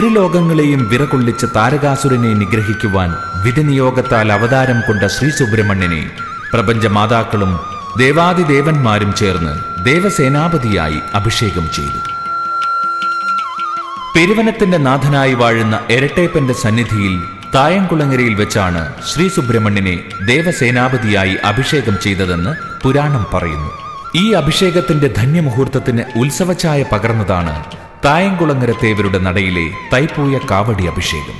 ത്രിലോകങ്ങളെയും വിറകൊള്ളിച്ച താരകാസുരനെ നിഗ്രഹിക്കുവാൻ വിധിനിയോഗത്താൽ അവതാരം കൊണ്ട ശ്രീ സുബ്രഹ്മണ്യനെ പ്രപഞ്ചമാതാക്കളും ദേവാദിദേവന്മാരും ചേർന്ന് ദേവസേനാപതിയായി അഭിഷേകം ചെയ്തു പെരുവനത്തിന്റെ നാഥനായി വാഴുന്ന എരട്ടേപ്പന്റെ സന്നിധിയിൽ തായംകുളങ്ങരയിൽ വെച്ചാണ് ശ്രീ സുബ്രഹ്മണ്യനെ ദേവസേനാപതിയായി അഭിഷേകം ചെയ്തതെന്ന് പുരാണം പറയുന്നു ഈ അഭിഷേകത്തിന്റെ ധന്യമുഹൂർത്തത്തിന് ഉത്സവഛായ പകർന്നതാണ് തായംകുളങ്ങര തേവരുടെ നടയിലെ തൈപ്പൂയ കാവടി അഭിഷേകം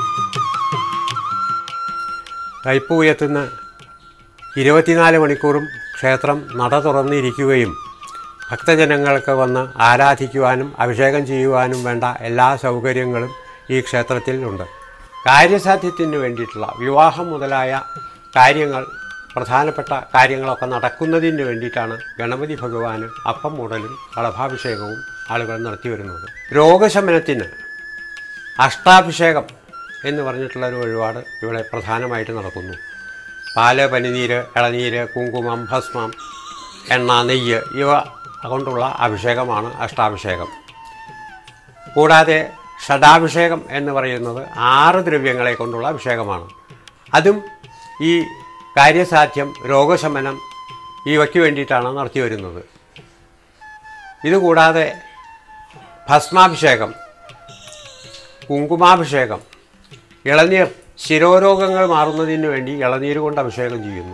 തൈപ്പൂയത്തുനിന്ന് ഇരുപത്തിനാല് മണിക്കൂറും ക്ഷേത്രം നട തുറന്നിരിക്കുകയും ഭക്തജനങ്ങൾക്ക് വന്ന് ആരാധിക്കുവാനും അഭിഷേകം ചെയ്യുവാനും വേണ്ട എല്ലാ സൗകര്യങ്ങളും ഈ ക്ഷേത്രത്തിൽ ഉണ്ട് കാര്യസാധ്യത്തിന് വേണ്ടിയിട്ടുള്ള വിവാഹം മുതലായ കാര്യങ്ങൾ പ്രധാനപ്പെട്ട കാര്യങ്ങളൊക്കെ നടക്കുന്നതിന് വേണ്ടിയിട്ടാണ് ഗണപതി ഭഗവാന് അപ്പം മൂടലും കളഭാഭിഷേകവും ആളുകൾ നടത്തി വരുന്നത് രോഗശമനത്തിന് അഷ്ടാഭിഷേകം എന്ന് പറഞ്ഞിട്ടുള്ള ഒരു വഴിപാട് ഇവിടെ പ്രധാനമായിട്ട് നടക്കുന്നു പാല് പനിനീര് ഇളനീര് കുങ്കുമം ഭസ്മം എണ്ണ നെയ്യ് ഇവ കൊണ്ടുള്ള അഭിഷേകമാണ് അഷ്ടാഭിഷേകം കൂടാതെ ഷഡാഭിഷേകം എന്ന് പറയുന്നത് ആറ് ദ്രവ്യങ്ങളെ കൊണ്ടുള്ള അഭിഷേകമാണ് അതും ഈ കാര്യസാധ്യം രോഗശമനം ഇവയ്ക്ക് വേണ്ടിയിട്ടാണ് നടത്തി വരുന്നത് ഇതുകൂടാതെ ഭസ്മാഭിഷേകം കുങ്കുമാഭിഷേകം ഇളനീർ ശിരോരോഗങ്ങൾ മാറുന്നതിന് വേണ്ടി ഇളനീർ കൊണ്ട് അഭിഷേകം ചെയ്യുന്നു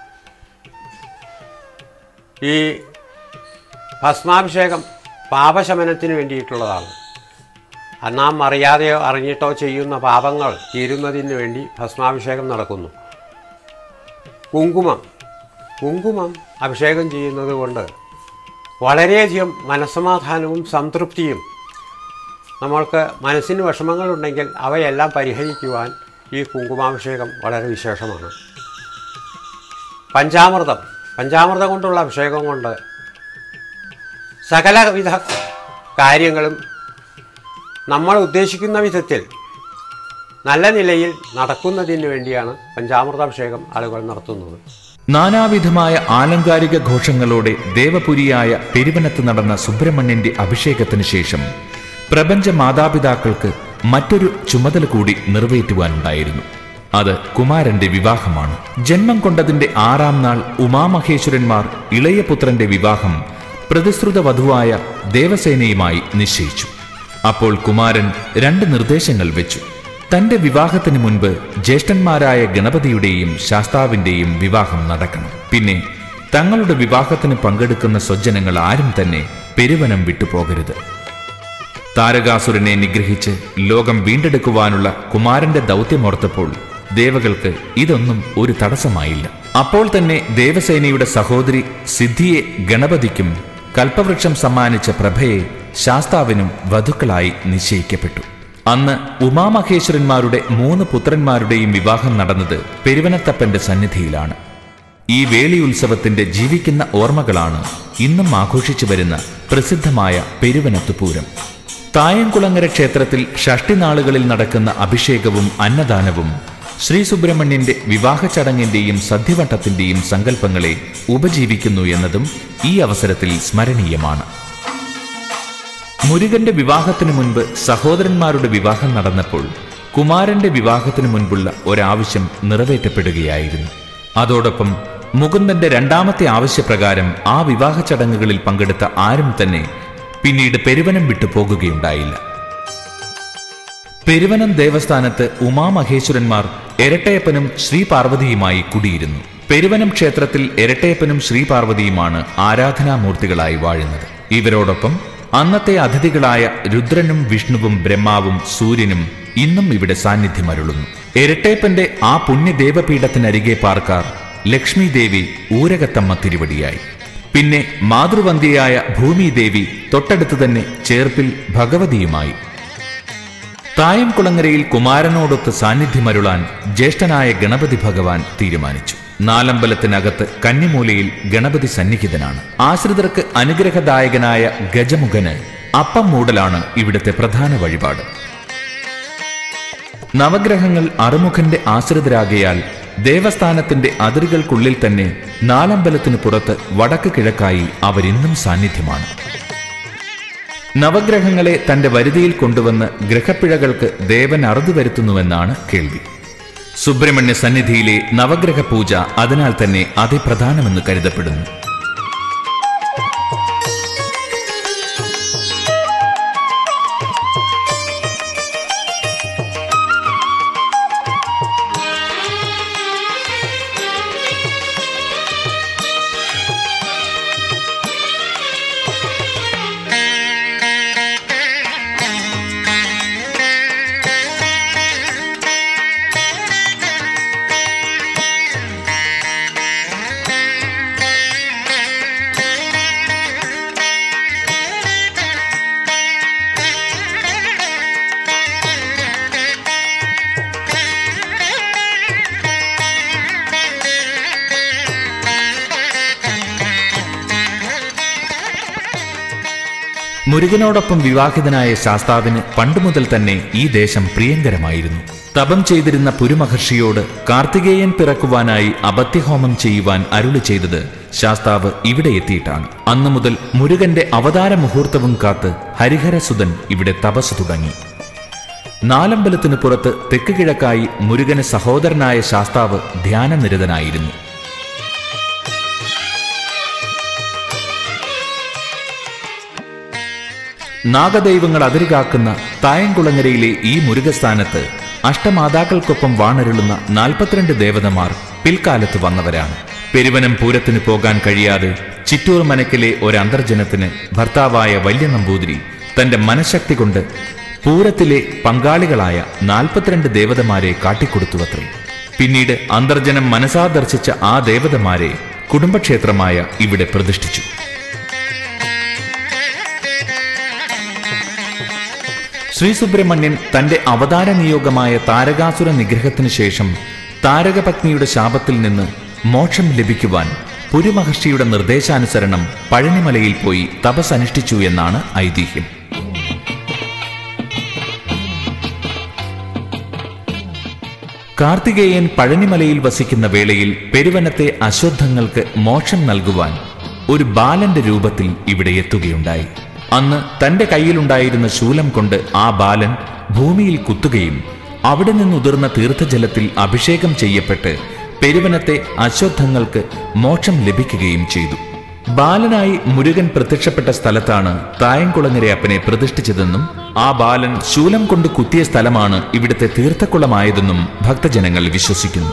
ഈ ഭസ്മാഭിഷേകം പാപശമനത്തിന് വേണ്ടിയിട്ടുള്ളതാണ് നാം അറിയാതെയോ അറിഞ്ഞിട്ടോ ചെയ്യുന്ന പാപങ്ങൾ തീരുന്നതിന് വേണ്ടി ഭസ്മാഭിഷേകം നടക്കുന്നു കുങ്കുമം കുങ്കുമം അഭിഷേകം ചെയ്യുന്നത് കൊണ്ട് വളരെയധികം മനസ്സമാധാനവും സംതൃപ്തിയും നമ്മൾക്ക് മനസ്സിന് വിഷമങ്ങളുണ്ടെങ്കിൽ അവയെല്ലാം പരിഹരിക്കുവാൻ ഈ കുങ്കുമാഭിഷേകം വളരെ വിശേഷമാണ് പഞ്ചാമൃതം പഞ്ചാമൃതം കൊണ്ടുള്ള അഭിഷേകം കൊണ്ട് സകലവിധ കാര്യങ്ങളും നമ്മൾ ഉദ്ദേശിക്കുന്ന വിധത്തിൽ നല്ല നിലയിൽ നടക്കുന്നതിന് വേണ്ടിയാണ് പഞ്ചാമൃതാഭിഷേകം ആളുകൾ നടത്തുന്നത് നാനാവിധമായ ആലങ്കാരിക ഘോഷങ്ങളോടെ ദേവപുരിയായ പെരുവനത്ത് നടന്ന സുബ്രഹ്മണ്യന്റെ അഭിഷേകത്തിന് ശേഷം പ്രപഞ്ച മാതാപിതാക്കൾക്ക് മറ്റൊരു ചുമതല കൂടി നിറവേറ്റുവാനുണ്ടായിരുന്നു അത് കുമാരന്റെ വിവാഹമാണ് ജന്മം കൊണ്ടതിന്റെ ആറാം നാൾ ഉമാമഹേശ്വരന്മാർ ഇളയ പുത്രന്റെ വിവാഹം പ്രതിശ്രുത വധുവായ ദേവസേനയുമായി നിശ്ചയിച്ചു അപ്പോൾ കുമാരൻ രണ്ട് നിർദ്ദേശങ്ങൾ വെച്ചു തന്റെ വിവാഹത്തിന് മുൻപ് ജ്യേഷ്ഠന്മാരായ ഗണപതിയുടെയും ശാസ്താവിന്റെയും വിവാഹം നടക്കണം പിന്നെ തങ്ങളുടെ വിവാഹത്തിന് പങ്കെടുക്കുന്ന സ്വജ്ജനങ്ങൾ ആരും തന്നെ പെരുവനം വിട്ടുപോകരുത് താരകാസുരനെ നിഗ്രഹിച്ച് ലോകം വീണ്ടെടുക്കുവാനുള്ള കുമാരന്റെ ദൗത്യമോർത്തപ്പോൾ ദേവകൾക്ക് ഇതൊന്നും ഒരു തടസ്സമായില്ല അപ്പോൾ തന്നെ ദേവസേനയുടെ സഹോദരി സിദ്ധിയെ ഗണപതിക്കും കൽപ്പവൃക്ഷം സമ്മാനിച്ച പ്രഭയെ ശാസ്താവിനും വധുക്കളായി നിശ്ചയിക്കപ്പെട്ടു അന്ന് ഉമാമഹേശ്വരന്മാരുടെ മൂന്ന് പുത്രന്മാരുടെയും വിവാഹം നടന്നത് പെരുവനത്തപ്പന്റെ സന്നിധിയിലാണ് ഈ വേളി ഉത്സവത്തിന്റെ ജീവിക്കുന്ന ഓർമ്മകളാണ് ഇന്നും ആഘോഷിച്ചു വരുന്ന പ്രസിദ്ധമായ പെരുവനത്ത് പൂരം തായംകുളങ്ങര ക്ഷേത്രത്തിൽ ഷഷ്ടിനാളുകളിൽ നടക്കുന്ന അഭിഷേകവും അന്നദാനവും ശ്രീ സുബ്രഹ്മണ്യന്റെ വിവാഹ ചടങ്ങിന്റെയും സദ്യവട്ടത്തിന്റെയും സങ്കല്പങ്ങളെ ഉപജീവിക്കുന്നു എന്നതും ഈ അവസരത്തിൽ സ്മരണീയമാണ് മുരുകന്റെ വിവാഹത്തിനു മുൻപ് സഹോദരന്മാരുടെ വിവാഹം നടന്നപ്പോൾ കുമാരന്റെ വിവാഹത്തിനു മുൻപുള്ള ഒരാവശ്യം നിറവേറ്റപ്പെടുകയായിരുന്നു അതോടൊപ്പം മുകുന്ദന്റെ രണ്ടാമത്തെ ആവശ്യപ്രകാരം ആ വിവാഹ ചടങ്ങുകളിൽ പങ്കെടുത്ത ആരും തന്നെ പിന്നീട് പെരുവനം വിട്ടു പോകുകയുണ്ടായില്ല പെരുവനം ദേവസ്ഥാനത്ത് ഉമാമഹേശ്വരന്മാർ എരട്ടയപ്പനും ശ്രീ പാർവതിയുമായി കുടിയിരുന്നു പെരുവനം ക്ഷേത്രത്തിൽ എരട്ടയപ്പനും ശ്രീ പാർവതിയുമാണ് ആരാധനാമൂർത്തികളായി വാഴുന്നത് ഇവരോടൊപ്പം അന്നത്തെ അതിഥികളായ രുദ്രനും വിഷ്ണുവും ബ്രഹ്മാവും സൂര്യനും ഇന്നും ഇവിടെ സാന്നിധ്യമരുളുന്നു എരട്ടേപ്പന്റെ ആ പുണ്യദേവപീഠത്തിനരികെ പാർക്കാർ ലക്ഷ്മി ദേവി ഊരകത്തമ്മ തിരുവടിയായി പിന്നെ മാതൃവന്ധ്യയായ ഭൂമിദേവി തൊട്ടടുത്ത് തന്നെ ചേർപ്പിൽ ഭഗവതിയുമായി തായംകുളങ്ങരയിൽ കുമാരനോടൊത്ത് സാന്നിധ്യമരുളാൻ ജ്യേഷ്ഠനായ ഗണപതി ഭഗവാൻ തീരുമാനിച്ചു നാലമ്പലത്തിനകത്ത് കന്നിമൂലയിൽ ഗണപതി സന്നിഹിതനാണ് ആശ്രിതർക്ക് അനുഗ്രഹദായകനായ ഗജമുഖന് അപ്പം മൂടലാണ് ഇവിടുത്തെ പ്രധാന വഴിപാട് നവഗ്രഹങ്ങൾ അറുമുഖന്റെ ആശ്രിതരാകയാൽ ദേവസ്ഥാനത്തിന്റെ അതിരുകൾക്കുള്ളിൽ തന്നെ നാലമ്പലത്തിന് പുറത്ത് വടക്ക് കിഴക്കായി അവരിന്നും സാന്നിധ്യമാണ് നവഗ്രഹങ്ങളെ തന്റെ വരുതിയിൽ കൊണ്ടുവന്ന് ഗ്രഹപ്പിഴകൾക്ക് ദേവൻ അറുതി വരുത്തുന്നുവെന്നാണ് കേൾവി സുബ്രഹ്മണ്യ സന്നിധിയിലെ നവഗ്രഹ പൂജ അതിനാൽ തന്നെ അതിപ്രധാനമെന്ന് കരുതപ്പെടുന്നു മുരുകനോടൊപ്പം വിവാഹിതനായ ശാസ്താവിന് പണ്ടുമുതൽ തന്നെ ഈ ദേശം പ്രിയങ്കരമായിരുന്നു തപം ചെയ്തിരുന്ന പുരുമഹർഷിയോട് കാർത്തികേയൻ പിറക്കുവാനായി അബത്യഹോമം ചെയ്യുവാൻ അരുളി ചെയ്തത് ശാസ്താവ് ഇവിടെ എത്തിയിട്ടാണ് അന്നു മുതൽ മുരുകന്റെ അവതാര മുഹൂർത്തവും കാത്ത് ഹരിഹരസുതൻ ഇവിടെ തപസ് തുടങ്ങി നാലമ്പലത്തിനു പുറത്ത് തെക്ക് കിഴക്കായി മുരുകന് സഹോദരനായ ശാസ്താവ് ധ്യാനനിരതനായിരുന്നു നാഗദൈവങ്ങൾ അതിരുകാക്കുന്ന തായംകുളങ്ങരയിലെ ഈ മുരുകസ്ഥാനത്ത് അഷ്ടമാതാക്കൾക്കൊപ്പം വാണരുളുന്ന നാൽപ്പത്തിരണ്ട് ദേവതമാർ പിൽക്കാലത്ത് വന്നവരാണ് പെരുവനം പൂരത്തിന് പോകാൻ കഴിയാതെ ചിറ്റൂർ മനക്കിലെ ഒരു അന്തർജനത്തിന് ഭർത്താവായ വല്യ നമ്പൂതിരി തന്റെ മനഃശക്തി കൊണ്ട് പൂരത്തിലെ പങ്കാളികളായ നാൽപ്പത്തിരണ്ട് ദേവതമാരെ കാട്ടിക്കൊടുത്തുവത്രേ പിന്നീട് അന്തർജനം മനസാ ദർശിച്ച ആ ദേവതമാരെ കുടുംബക്ഷേത്രമായ ഇവിടെ പ്രതിഷ്ഠിച്ചു ശ്രീ സുബ്രഹ്മണ്യൻ തന്റെ അവതാര നിയോഗമായ താരകാസുര നിഗ്രഹത്തിന് ശേഷം താരകപത്നിയുടെ ശാപത്തിൽ നിന്ന് മോക്ഷം ലഭിക്കുവാൻ പുരുമഹർഷിയുടെ നിർദ്ദേശാനുസരണം പഴനിമലയിൽ പോയി തപസ് അനുഷ്ഠിച്ചു എന്നാണ് ഐതിഹ്യം കാർത്തികേയൻ പഴനിമലയിൽ വസിക്കുന്ന വേളയിൽ പെരുവനത്തെ അശ്വത്ഥങ്ങൾക്ക് മോക്ഷം നൽകുവാൻ ഒരു ബാലന്റെ രൂപത്തിൽ ഇവിടെ എത്തുകയുണ്ടായി അന്ന് തന്റെ കയ്യിലുണ്ടായിരുന്ന ശൂലം കൊണ്ട് ആ ബാലൻ ഭൂമിയിൽ കുത്തുകയും അവിടെ നിന്നുതിർന്ന തീർത്ഥജലത്തിൽ അഭിഷേകം ചെയ്യപ്പെട്ട് പെരുവനത്തെ അശ്വത്ഥങ്ങൾക്ക് മോക്ഷം ലഭിക്കുകയും ചെയ്തു ബാലനായി മുരുകൻ പ്രത്യക്ഷപ്പെട്ട സ്ഥലത്താണ് തായംകുളങ്ങരയപ്പനെ പ്രതിഷ്ഠിച്ചതെന്നും ആ ബാലൻ ശൂലം കൊണ്ട് കുത്തിയ സ്ഥലമാണ് ഇവിടുത്തെ തീർത്ഥക്കുളമായതെന്നും ഭക്തജനങ്ങൾ വിശ്വസിക്കുന്നു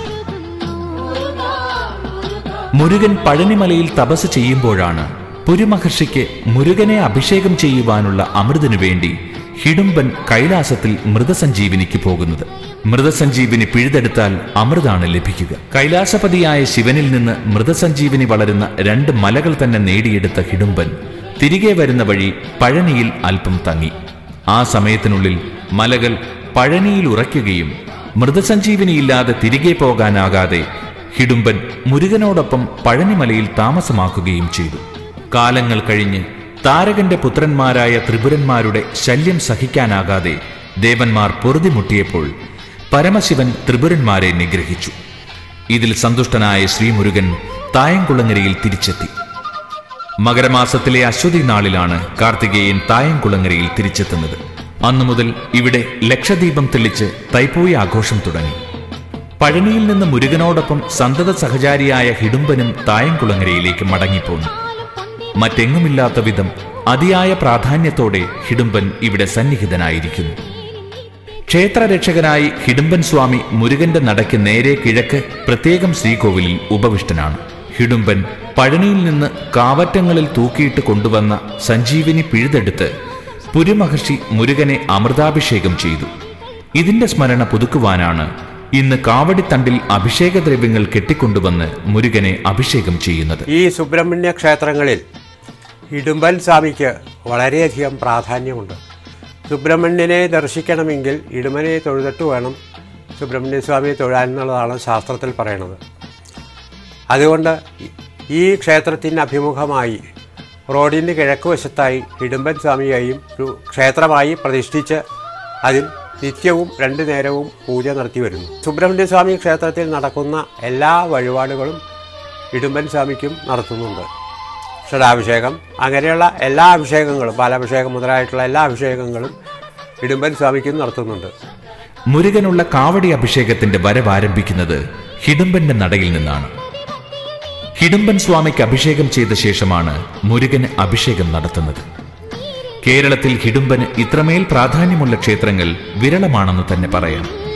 മുരുകൻ പഴനിമലയിൽ തപസ് ചെയ്യുമ്പോഴാണ് പുരുമഹർഷിക്ക് മുരുകനെ അഭിഷേകം ചെയ്യുവാനുള്ള അമൃതിനു വേണ്ടി ഹിഡുംബൻ കൈലാസത്തിൽ മൃതസഞ്ജീവിനിക്ക് പോകുന്നത് മൃതസഞ്ജീവിനി പിഴുതെടുത്താൽ അമൃതാണ് ലഭിക്കുക കൈലാസപതിയായ ശിവനിൽ നിന്ന് മൃതസഞ്ജീവിനി വളരുന്ന രണ്ട് മലകൾ തന്നെ നേടിയെടുത്ത ഹിഡുംബൻ തിരികെ വരുന്ന വഴി പഴനിയിൽ അല്പം തങ്ങി ആ സമയത്തിനുള്ളിൽ മലകൾ പഴനിയിൽ ഉറയ്ക്കുകയും മൃതസഞ്ജീവിനിയില്ലാതെ തിരികെ പോകാനാകാതെ ഹിഡുംബൻ മുരുകനോടൊപ്പം പഴനിമലയിൽ താമസമാക്കുകയും ചെയ്തു കാലങ്ങൾ കഴിഞ്ഞ് താരകന്റെ പുത്രന്മാരായ ത്രിപുരന്മാരുടെ ശല്യം സഹിക്കാനാകാതെ ദേവന്മാർ പൊറുതിമുട്ടിയപ്പോൾ പരമശിവൻ ത്രിപുരന്മാരെ നിഗ്രഹിച്ചു ഇതിൽ സന്തുഷ്ടനായ ശ്രീമുരുകൻ തായംകുളങ്ങരയിൽ തിരിച്ചെത്തി മകരമാസത്തിലെ അശ്വതി നാളിലാണ് കാർത്തികേയൻ തായംകുളങ്ങരയിൽ തിരിച്ചെത്തുന്നത് അന്നു മുതൽ ഇവിടെ ലക്ഷദീപം തെളിച്ച് തൈപ്പൂയ ആഘോഷം തുടങ്ങി പഴനിയിൽ നിന്ന് മുരുകനോടൊപ്പം സന്തത സഹചാരിയായ ഹിഡുംബനും തായംകുളങ്ങരയിലേക്ക് മടങ്ങിപ്പോന്നു മറ്റെങ്ങുമില്ലാത്ത വിധം അതിയായ പ്രാധാന്യത്തോടെ ഹിഡുംബൻ ഇവിടെ സന്നിഹിതനായിരിക്കുന്നു ക്ഷേത്രരക്ഷകനായി ഹിഡുംബൻ സ്വാമി മുരുകന്റെ നടയ്ക്ക് നേരെ കിഴക്ക് പ്രത്യേകം ശ്രീകോവിലിൽ ഉപവിഷ്ടനാണ് ഹിഡുംബൻ പഴനിയിൽ നിന്ന് കാവറ്റങ്ങളിൽ തൂക്കിയിട്ട് കൊണ്ടുവന്ന സഞ്ജീവിനി പിഴുതെടുത്ത് പുരുമഹർഷി മുരുകനെ അമൃതാഭിഷേകം ചെയ്തു ഇതിന്റെ സ്മരണ പുതുക്കുവാനാണ് ഇന്ന് കാവടിത്തണ്ടിൽ അഭിഷേകദ്രവ്യങ്ങൾ കെട്ടിക്കൊണ്ടുവന്ന് മുരുകനെ അഭിഷേകം ചെയ്യുന്നത് ഈ സുബ്രഹ്മണ്യ ക്ഷേത്രങ്ങളിൽ ഇടുമ്പൻ സ്വാമിക്ക് വളരെയധികം പ്രാധാന്യമുണ്ട് സുബ്രഹ്മണ്യനെ ദർശിക്കണമെങ്കിൽ ഇടുമനെ തൊഴുതിട്ട് വേണം സുബ്രഹ്മണ്യ സ്വാമിയെ തൊഴാൻ എന്നുള്ളതാണ് ശാസ്ത്രത്തിൽ പറയുന്നത് അതുകൊണ്ട് ഈ ക്ഷേത്രത്തിന് അഭിമുഖമായി റോഡിൻ്റെ കിഴക്ക് വശത്തായി ഇടുമ്പൻ സ്വാമിയെയും ഒരു ക്ഷേത്രമായി പ്രതിഷ്ഠിച്ച് അതിൽ നിത്യവും രണ്ടു നേരവും പൂജ നടത്തി വരുന്നു സുബ്രഹ്മണ്യ സ്വാമി ക്ഷേത്രത്തിൽ നടക്കുന്ന എല്ലാ വഴിപാടുകളും ഇടുമ്പൻ സ്വാമിക്കും നടത്തുന്നുണ്ട് ഷടാഭിഷേകം അങ്ങനെയുള്ള എല്ലാ അഭിഷേകങ്ങളും പാലാഭിഷേകം മുതലായിട്ടുള്ള എല്ലാ അഭിഷേകങ്ങളും ഇടുമ്പൻ സ്വാമിക്കും നടത്തുന്നുണ്ട് മുരുകനുള്ള കാവടി അഭിഷേകത്തിന്റെ വരവ് ആരംഭിക്കുന്നത് ഹിഡുമ്പന്റെ നടയിൽ നിന്നാണ് ഹിഡുമ്പൻ സ്വാമിക്ക് അഭിഷേകം ചെയ്ത ശേഷമാണ് മുരുകന് അഭിഷേകം നടത്തുന്നത് കേരളത്തിൽ ഹിഡുമ്പന് ഇത്രമേൽ പ്രാധാന്യമുള്ള ക്ഷേത്രങ്ങൾ വിരളമാണെന്ന് തന്നെ പറയാം